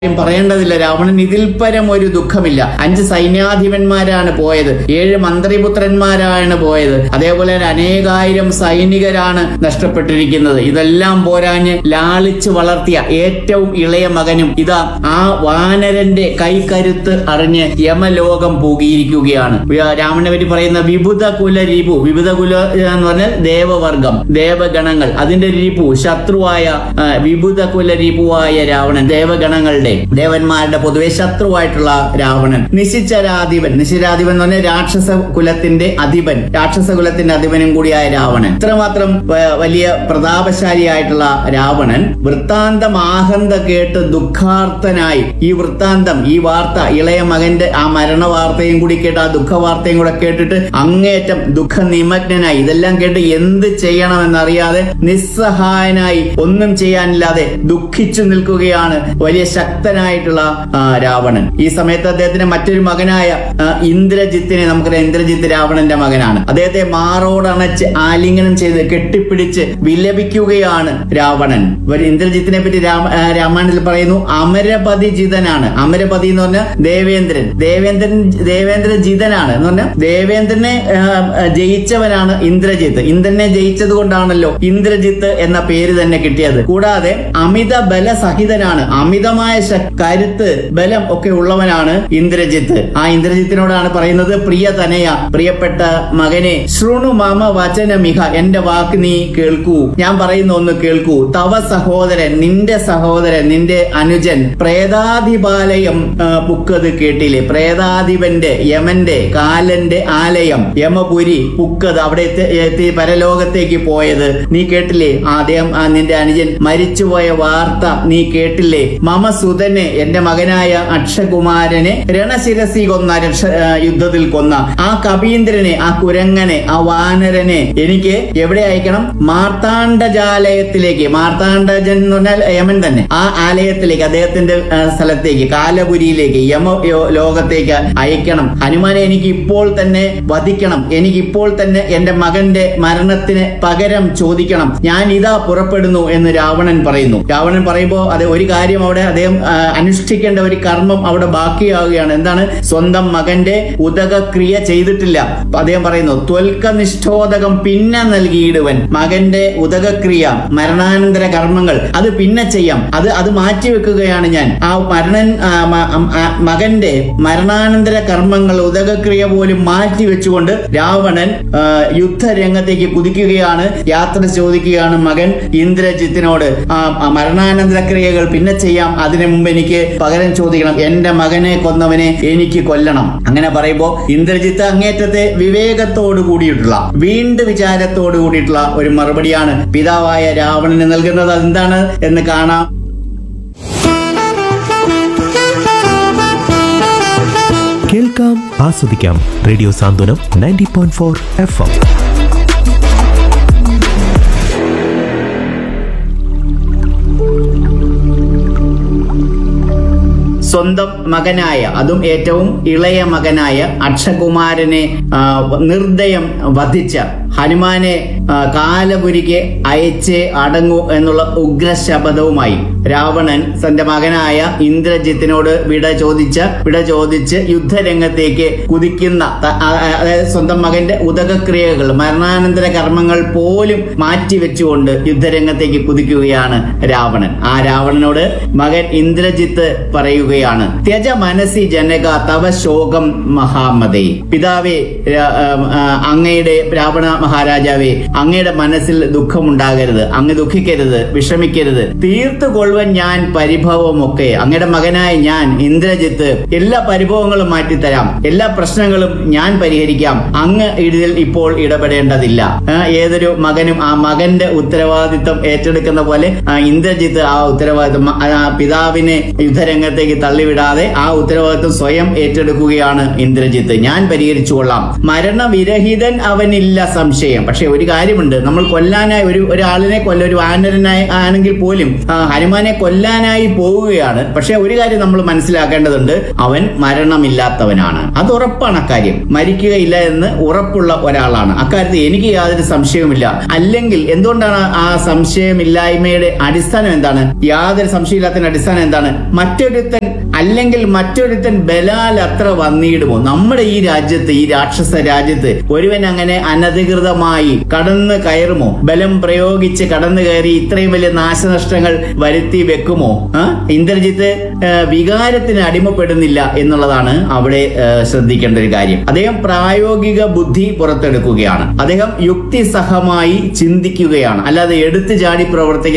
കാര്യം പറയേണ്ടതില്ല രാവണൻ ഇതിൽ പരം ഒരു ദുഃഖമില്ല അഞ്ച് സൈന്യാധിപന്മാരാണ് പോയത് ഏഴ് മന്ത്രിപുത്രന്മാരാണ് പോയത് അതേപോലെ തന്നെ അനേകായിരം സൈനികരാണ് നഷ്ടപ്പെട്ടിരിക്കുന്നത് ഇതെല്ലാം പോരാഞ്ഞ് ലാളിച്ച് വളർത്തിയ ഏറ്റവും ഇളയ മകനും ഇതാ ആ വാനരന്റെ കൈക്കരുത്ത് അറിഞ്ഞ് യമലോകം പൂകിയിരിക്കുകയാണ് രാമനെ പറ്റി പറയുന്ന വിഭുത കുല രീപു വിഭുത കുല എന്ന് പറഞ്ഞാൽ ദേവവർഗം ദേവഗണങ്ങൾ അതിന്റെ രീപു ശത്രുവായ ആ, വിഭുത കുല രീപുവായ രാവണൻ ദേവഗണങ്ങളുടെ ദേവന്മാരുടെ പൊതുവെ ശത്രുവായിട്ടുള്ള രാവണൻ നിശിചരാധിപൻ നിശിരാധിപൻ എന്ന് പറഞ്ഞാൽ രാക്ഷസ കുലത്തിന്റെ അധിപൻ രാക്ഷസ കുലത്തിന്റെ അധിപനും കൂടിയായ രാവണൻ ഇത്രമാത്രം വ- വലിയ പ്രതാപശാലിയായിട്ടുള്ള രാവണൻ വൃത്താന്തം ആഹന്ത കേട്ട് ദുഃഖാർത്ഥനായി ഈ വൃത്താന്തം ഈ വാർത്ത ഇളയ മകന്റെ ആ മരണ വാർത്തയും കൂടി കേട്ട് ആ ദുഃഖ വാർത്തയും കൂടെ കേട്ടിട്ട് അങ്ങേറ്റം ദുഃഖ നിമഗ്നനായി ഇതെല്ലാം കേട്ട് എന്ത് ചെയ്യണമെന്നറിയാതെ നിസ്സഹായനായി ഒന്നും ചെയ്യാനില്ലാതെ ദുഃഖിച്ചു നിൽക്കുകയാണ് വലിയ ശക്തനായിട്ടുള്ള ആ, രാവണൻ ഈ സമയത്ത് അദ്ദേഹത്തിന്റെ മറ്റൊരു മകനായ ആ, ഇന്ദ്രജിത്തിനെ നമുക്കറിയാം ഇന്ദ്രജിത്ത് രാവണന്റെ മകനാണ് അദ്ദേഹത്തെ മാറോടണച്ച് ആലിംഗനം ചെയ്ത് കെട്ടിപ്പിടിച്ച് വിലപിക്കുകയാണ് രാവണൻ ഒരു ഇന്ദ്രജിത്തിനെ പറ്റി രാമ ആ, രാമായണത്തിൽ പറയുന്നു അമരപതി ജിതനാണ് അമരപതി എന്ന് പറഞ്ഞാൽ ദേവേന്ദ്രൻ ദേവേന്ദ്രൻ ദേവേന്ദ്ര ജിതനാണ് എന്ന് പറഞ്ഞാൽ ദേവേന്ദ്രനെ ആ, ആ, ജയിച്ചവനാണ് ഇന്ദ്രജിത്ത് ഇന്ദ്രനെ ജയിച്ചത് കൊണ്ടാണല്ലോ ഇന്ദ്രജിത്ത് എന്ന പേര് തന്നെ കിട്ടിയത് കൂടാതെ അമിത ബലസഹിതനാണ് അമിതമായ ശ- കരുത്ത് ബലം ഒക്കെ ഉള്ളവനാണ് ഇന്ദ്രജിത്ത് ആ ഇന്ദ്രജിത്തിനോടാണ് പറയുന്നത് പ്രിയ തനയ പ്രിയപ്പെട്ട മകനെ ശൃണു മമ വചനമിഹ എന്റെ വാക്ക് നീ കേൾക്കൂ ഞാൻ പറയുന്ന ഒന്ന് കേൾക്കൂ തവ സഹോദരൻ നിന്റെ സഹോദരൻ നിന്റെ അനുജൻ പ്രേതാധിപാലയം ആ, പുക്കത് കേട്ടില്ലേ പ്രേതാധിപന്റെ യമന്റെ കാലന്റെ ആലയം യമപുരി പുക്കത് അവിടെ എത്തി എത്തി പരലോകത്തേക്ക് പോയത് നീ കേട്ടില്ലേ ആദ്യം ആ നിന്റെ അനുജൻ മരിച്ചുപോയ വാർത്ത നീ കേട്ടില്ലേ മമ സുതനെ എന്റെ മകനായ അക്ഷകുമാരനെ രണശിരസി കൊന്ന രക്ഷ- ആ, യുദ്ധത്തിൽ കൊന്ന ആ കപീന്ദ്രനെ ആ കുരങ്ങനെ ആ വാനരനെ എനിക്ക് എവിടെ അയക്കണം മാർത്താണ്ഡജാലയത്തിലേക്ക് മാർത്താണ്ഡജൻ എന്ന് പറഞ്ഞാൽ യമൻ തന്നെ ആ ആലയത്തിലേക്ക് അദ്ദേഹത്തിന്റെ ആ, സ്ഥലത്തേക്ക് കാലപുരിയിലേക്ക് യമ യോ- ലോകത്തേക്ക് അയക്കണം ഹനുമാനെ എനിക്ക് ഇപ്പോൾ തന്നെ വധിക്കണം എനിക്ക് ഇപ്പോൾ തന്നെ എന്റെ മകന്റെ മരണത്തിന് പകരം ചോദിക്കണം ഞാൻ ഇതാ പുറപ്പെടുന്നു എന്ന് രാവണൻ പറയുന്നു രാവണൻ പറയുമ്പോൾ അത് ഒരു കാര്യം അവിടെ അദ്ദേഹം ആ, അനുഷ്ഠിക്കേണ്ട ഒരു കർമ്മം അവിടെ ബാക്കിയാവുകയാണ് എന്താണ് സ്വന്തം മകന്റെ ഉദകക്രിയ ചെയ്തിട്ടില്ല അപ്പൊ അദ്ദേഹം പറയുന്നു ത്വൽക്ക നിഷ്ഠോദകം പിന്നെ നൽകിയിടുവൻ മകന്റെ ഉദകക്രിയ മരണാനന്തര കർമ്മങ്ങൾ അത് പിന്നെ ചെയ്യാം അത് അത് മാറ്റിവെക്കുകയാണ് ഞാൻ ആ മരണൻ ആ, മ- ആ, മകന്റെ മരണാനന്തര കർമ്മങ്ങൾ ഉദകക്രിയ പോലും മാറ്റി വെച്ചുകൊണ്ട് രാവണൻ ആ, യുദ്ധരംഗത്തേക്ക് കുതിക്കുകയാണ് യാത്ര ചോദിക്കുകയാണ് മകൻ ഇന്ദ്രജിത്തിനോട് ആ ആ മരണാനന്തര ക്രിയകൾ പിന്നെ ചെയ്യാം അതിനു മുമ്പ് എനിക്ക് പകരം ചോദിക്കണം എന്റെ മകനെ കൊന്നവനെ എനിക്ക് കൊല്ലണം അങ്ങനെ പറയുമ്പോ ഇന്ദ്രജിത്ത് അങ്ങേറ്റത്തെ വിവേകത്തോട് കൂടിയിട്ടുള്ള വീണ്ടും വിചാരത്തോട് കൂടിയിട്ടുള്ള ഒരു മറുപടിയാണ് പിതാവായ രാവണന് നൽകുന്നത് എന്താണ് എന്ന് കാണാം കേൾക്കാം ആസ്വദിക്കാം radio Santhwanam ninety point four F M സ്വന്തം മകനായ അതും ഏറ്റവും ഇളയ മകനായ അക്ഷകുമാരനെ ആ, നിർദ്ദയം വധിച്ച ഹനുമാനെ ആ, കാലപുരിക്ക് അയച്ച് അടങ്ങൂ എന്നുള്ള ഉഗ്രശപഥവുമായി രാവണൻ തന്റെ മകനായ ഇന്ദ്രജിത്തിനോട് വിട ചോദിച്ച വിട ചോദിച്ച് യുദ്ധരംഗത്തേക്ക് കുതിക്കുന്ന ത- ആ- ആ- അതായത് സ്വന്തം മകന്റെ ഉദകക്രിയകൾ മരണാനന്തര കർമ്മങ്ങൾ പോലും മാറ്റിവെച്ചുകൊണ്ട് യുദ്ധരംഗത്തേക്ക് കുതിക്കുകയാണ് രാവണൻ ആ രാവണനോട് മകൻ ഇന്ദ്രജിത്ത് പറയുകയാണ് ത്യജ മനസ്സി ജനക തവ ശോകം മഹാമതേ പിതാവേ രാ- ആം, ആ, അങ്ങയുടെ രാവണ മഹാരാജാവേ അങ്ങയുടെ മനസ്സിൽ ദുഃഖമുണ്ടാകരുത് അങ്ങ് ദുഃഖിക്കരുത് വിഷമിക്കരുത് തീർത്തു കൊള്ളുവൻ ഞാൻ പരിഭവമൊക്കെ അങ്ങയുടെ മകനായ ഞാൻ ഇന്ദ്രജിത്ത് എല്ലാ പരിഭവങ്ങളും മാറ്റിത്തരാം എല്ലാ പ്രശ്നങ്ങളും ഞാൻ പരിഹരിക്കാം അങ്ങ് ഇതിൽ ഇപ്പോൾ ഇടപെടേണ്ടതില്ല ആ, ഏതൊരു മകനും ആ മകന്റെ ഉത്തരവാദിത്വം ഏറ്റെടുക്കുന്ന പോലെ ആ, ഇന്ദ്രജിത്ത് ആ ഉത്തരവാദിത്വം മ- ആ പിതാവിനെ യുദ്ധരംഗത്തേക്ക് തള്ളിവിടാതെ ആ ഉത്തരവാദിത്വം സ്വയം ഏറ്റെടുക്കുകയാണ് ഇന്ദ്രജിത്ത് ഞാൻ പരിഹരിച്ചു കൊള്ളാം മരണവിരഹിതൻ അവനില്ല സംശയം നിസ്സംശയം പക്ഷെ ഒരു കാര്യമുണ്ട് നമ്മൾ കൊല്ലാനായി ഒരു ഒരാളിനെ കൊല്ല ഒരു വാനരനായി ആണെങ്കിൽ പോലും ആ, ഹനുമാനെ കൊല്ലാനായി പോവുകയാണ് പക്ഷെ ഒരു കാര്യം നമ്മൾ മനസ്സിലാക്കേണ്ടതുണ്ട് അവൻ മരണമില്ലാത്തവനാണ് അത് ഉറപ്പാണ് അക്കാര്യം മരിക്കുകയില്ല എന്ന് ഉറപ്പുള്ള ഒരാളാണ് അക്കാര്യത്തിൽ എനിക്ക് യാതൊരു സംശയവുമില്ല അല്ലെങ്കിൽ എന്തുകൊണ്ടാണ് ആ സംശയമില്ലായ്മയുടെ അടിസ്ഥാനം എന്താണ് യാതൊരു സംശയമില്ലാത്തതിന്റെ അടിസ്ഥാനം എന്താണ് മറ്റൊരുത്തൻ അല്ലെങ്കിൽ മറ്റൊരുത്തൻ ബലാൽ അത്ര വന്നിടുമോ നമ്മുടെ ഈ രാജ്യത്ത് ഈ രാക്ഷസ രാജ്യത്ത് ഒരുവൻ അങ്ങനെ അനധികൃതമായി കടന്നു കയറുമോ ബലം പ്രയോഗിച്ച് കടന്നു കയറി ഇത്രയും വലിയ നാശനഷ്ടങ്ങൾ വരുത്തി വെക്കുമോ ആ? ഇന്ദ്രജിത്ത് ആ, വികാരത്തിന് അടിമപ്പെടുന്നില്ല എന്നുള്ളതാണ് അവിടെ ആ, ശ്രദ്ധിക്കേണ്ട ഒരു കാര്യം അദ്ദേഹം പ്രായോഗിക ബുദ്ധി പുറത്തെടുക്കുകയാണ് അദ്ദേഹം യുക്തിസഹമായി ചിന്തിക്കുകയാണ് അല്ലാതെ എടുത്തു ചാടി പ്രവർത്തിക്കുന്ന